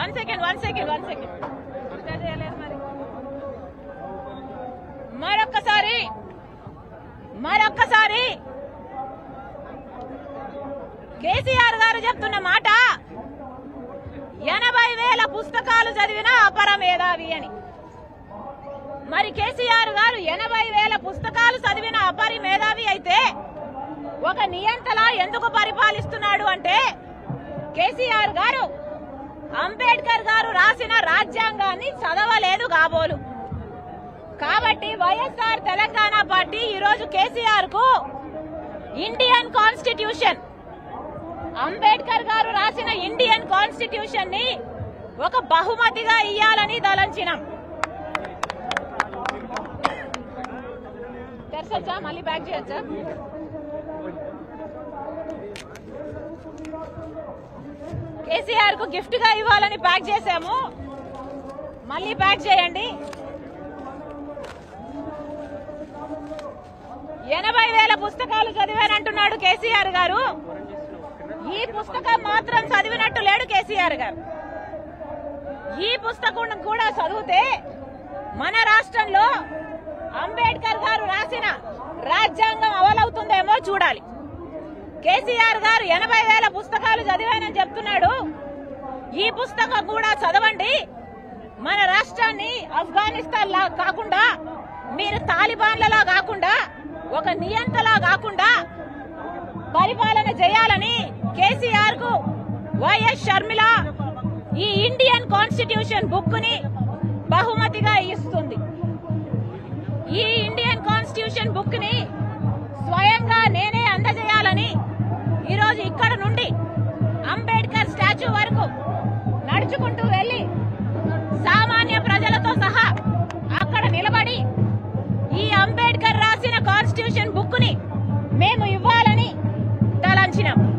one second one second one second మరి మరొక్కసారి మరొక్కసారి కేసీఆర్ గారు చెప్తున్న మాట ఎనభై వేల పుస్తకాలు చదివిన అపర మేధావి అని మరి కేసీఆర్ గారు ఎనభై వేల పుస్తకాలు చదివిన అపరి మేధావి అయితే ఒక నియంతలా ఎందుకు పరిపాలిస్తున్నాడు అంటే కేసీఆర్ గారు అంబేద్కర్ గారు రాసిన రాజ్యాంగాన్ని చదవలేదు కాబోలు కాబట్టి వైఎస్ఆర్ తెలంగాణ పార్టీ ఈరోజు కేసీఆర్ కు ఇండియన్ కాన్స్టిట్యూషన్ అంబేద్కర్ గారు రాసిన ఇండియన్ కాన్స్టిట్యూషన్ ని ఒక బహుమతిగా ఇయ్యాలని దలంచినాం తెరచొచ్చా మళ్ళీ బ్యాక్ చేయొచ్చా కేసీఆర్ కు గిఫ్ట్ గా ఇవ్వాలని ప్యాక్ చేశాము మళ్ళీ ప్యాక్ చేయండి ఎనభై వేల పుస్తకాలు చదివానంటున్నాడు కేసీఆర్ గారు ఈ పుస్తకం మాత్రం చదివినట్టు లేడు కేసీఆర్ గారు ఈ పుస్తకం కూడా చదివితే మన రాష్ట్రంలో అంబేద్కర్ గారు రాసిన రాజ్యాంగం అమలవుతుందేమో చూడాలి కేసీఆర్ గారు ఎనభై వేల పుస్తకాలు చదివానని చెప్తున్నాడు ఈ పుస్తకం కూడా చదవండి మన రాష్ట్రాన్ని ఆఫ్ఘనిస్తాన్ లా కాకుండా మీరు తాలిబాన్లలా కాకుండా ఒక నియంతలా కాకుండా పరిపాలన చేయాలని కేసీఆర్ కు వైఎస్ షర్మిల ఈ ఇండియన్ కాన్స్టిట్యూషన్ బుక్ ని బహుమతిగా ఇస్తుంది ఈ ఇండియన్ కాన్స్టిట్యూషన్ బుక్ ని స్వయంగా నేనే అందజేయాలని ఈరోజు ఇక్కడ నుండి అంబేద్కర్ స్టాచ్యూ వరకు నడుచుకుంటూ వెళ్లి సామాన్య ప్రజలతో సహా అక్కడ నిలబడి ఈ అంబేద్కర్ రాసిన కాన్స్టిట్యూషన్ బుక్ ని మేము ఇవ్వాలని తలంచినాం